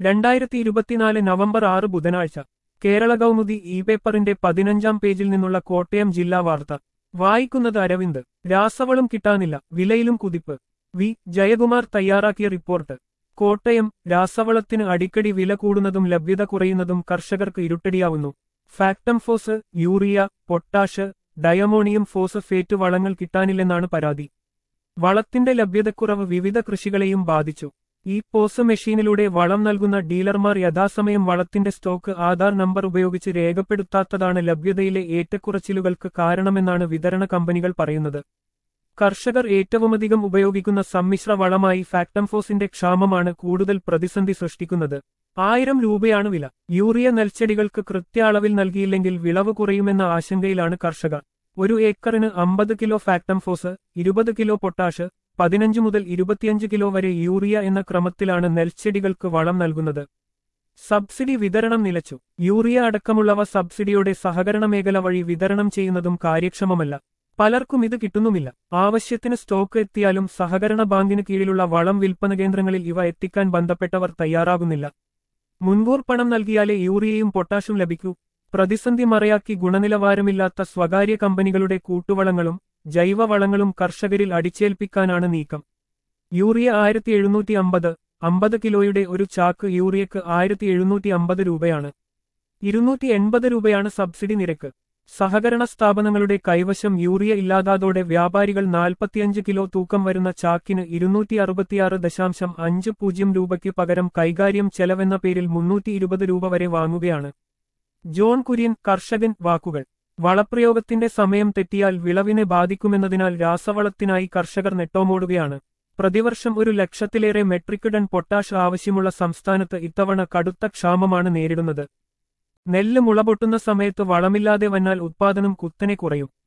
രണ്ടായിരത്തി ഇരുപത്തിനാല് നവംബർ ആറ് ബുധനാഴ്ച കേരള കൗമുദി ഇ പേപ്പറിന്റെ പതിനഞ്ചാം പേജിൽ നിന്നുള്ള കോട്ടയം ജില്ലാ വാർത്ത വായിക്കുന്നത് അരവിന്ദ് രാസവളം കിട്ടാനില്ല വിലയിലും കുതിപ്പ് വി ജയകുമാർ തയ്യാറാക്കിയ റിപ്പോർട്ട് കോട്ടയം രാസവളത്തിന് അടിക്കടി വില കൂടുന്നതും ലഭ്യത കുറയുന്നതും കർഷകർക്ക് ഇരുട്ടടിയാവുന്നു Factamfos urea potash diammonium phosphate വളങ്ങൾ കിട്ടാനില്ലെന്നാണ് പരാതി വളത്തിന്റെ ലഭ്യതക്കുറവ് വിവിധ കൃഷികളെയും ബാധിച്ചു ഈ പോസ് മെഷീനിലൂടെ വളം നൽകുന്ന ഡീലർമാർ യഥാസമയം വളത്തിന്റെ സ്റ്റോക്ക് ആധാർ നമ്പർ ഉപയോഗിച്ച് രേഖപ്പെടുത്താത്തതാണ് ലഭ്യതയിലെ ഏറ്റക്കുറച്ചിലുകൾക്ക് കാരണമെന്നാണ് വിതരണ കമ്പനികൾ പറയുന്നത് കർഷകർ ഏറ്റവുമധികം ഉപയോഗിക്കുന്ന സമ്മിശ്ര വളമായി ഫാക്ടംഫോസിന്റെ ക്ഷാമമാണ് കൂടുതൽ പ്രതിസന്ധി സൃഷ്ടിക്കുന്നത് ആയിരം രൂപയാണ് വില യൂറിയ നെൽച്ചെടികൾക്ക് കൃത്യ അളവിൽ നൽകിയില്ലെങ്കിൽ വിളവ് കുറയുമെന്ന ആശങ്കയിലാണ് കർഷകർ ഒരു ഏക്കറിന് അമ്പത് കിലോ ഫാക്ടംഫോസ് ഇരുപത് കിലോ പൊട്ടാഷ് പതിനഞ്ച് മുതൽ ഇരുപത്തിയഞ്ച് കിലോ വരെ യൂറിയ എന്ന ക്രമത്തിലാണ് നെൽച്ചെടികൾക്ക് വളം നൽകുന്നത് സബ്സിഡി വിതരണം നിലച്ചു യൂറിയ അടക്കമുള്ളവ സബ്സിഡിയോടെ സഹകരണ മേഖല വഴി വിതരണം ചെയ്യുന്നതും കാര്യക്ഷമമല്ല പലർക്കും ഇത് കിട്ടുന്നുമില്ല ആവശ്യത്തിന് സ്റ്റോക്ക് എത്തിയാലും സഹകരണ ബാങ്കിന് കീഴിലുള്ള വളം വിൽപ്പന കേന്ദ്രങ്ങളിൽ ഇവ എത്തിക്കാൻ ബന്ധപ്പെട്ടവർ തയ്യാറാകുന്നില്ല മുൻകൂർ പണം നൽകിയാലേ യൂറിയയും പൊട്ടാഷും ലഭിക്കൂ പ്രതിസന്ധി മറയാക്കി ഗുണനിലവാരമില്ലാത്ത സ്വകാര്യ കമ്പനികളുടെ കൂട്ടുവളങ്ങളും ജൈവവളങ്ങളും കർഷകരിൽ അടിച്ചേൽപ്പിക്കാനാണ് നീക്കം യൂറിയ ആയിരത്തി എഴുന്നൂറ്റി അമ്പത് അമ്പത് കിലോയുടെ ഒരു ചാക്ക് യൂറിയക്ക് ആയിരത്തി എഴുന്നൂറ്റി അമ്പത് രൂപയാണ് ഇരുന്നൂറ്റി എൺപത് രൂപയാണ് സബ്സിഡി നിരക്ക് സഹകരണ സ്ഥാപനങ്ങളുടെ കൈവശം യൂറിയ ഇല്ലാതാതോടെ വ്യാപാരികൾ നാൽപ്പത്തിയഞ്ച് കിലോ തൂക്കം വരുന്ന ചാക്കിന് ഇരുന്നൂറ്റി അറുപത്തിയാറ് ദശാംശം അഞ്ച് പൂജ്യം രൂപയ്ക്ക് പകരം കൈകാര്യം ചെലവെന്ന പേരിൽ മുന്നൂറ്റി ഇരുപത് രൂപ വരെ വാങ്ങുകയാണ് ജോൺ കുര്യൻ കർഷകൻ വാക്കുകൾ വളപ്രയോഗത്തിന്റെ സമയം തെറ്റിയാൽ വിളവിനെ ബാധിക്കുമെന്നതിനാൽ രാസവളത്തിനായി കർഷകർ നെട്ടോമോടുകയാണ് പ്രതിവർഷം ഒരു ലക്ഷത്തിലേറെ മെട്രിക് ടൺ പൊട്ടാഷ് ആവശ്യമുള്ള സംസ്ഥാനത്ത് ഇത്തവണ കടുത്ത ക്ഷാമമാണ് നേരിടുന്നത് നെല്ല് മുളപൊട്ടുന്ന സമയത്ത് വളമില്ലാതെ വന്നാൽ ഉത്പാദനം കുത്തനെ കുറയും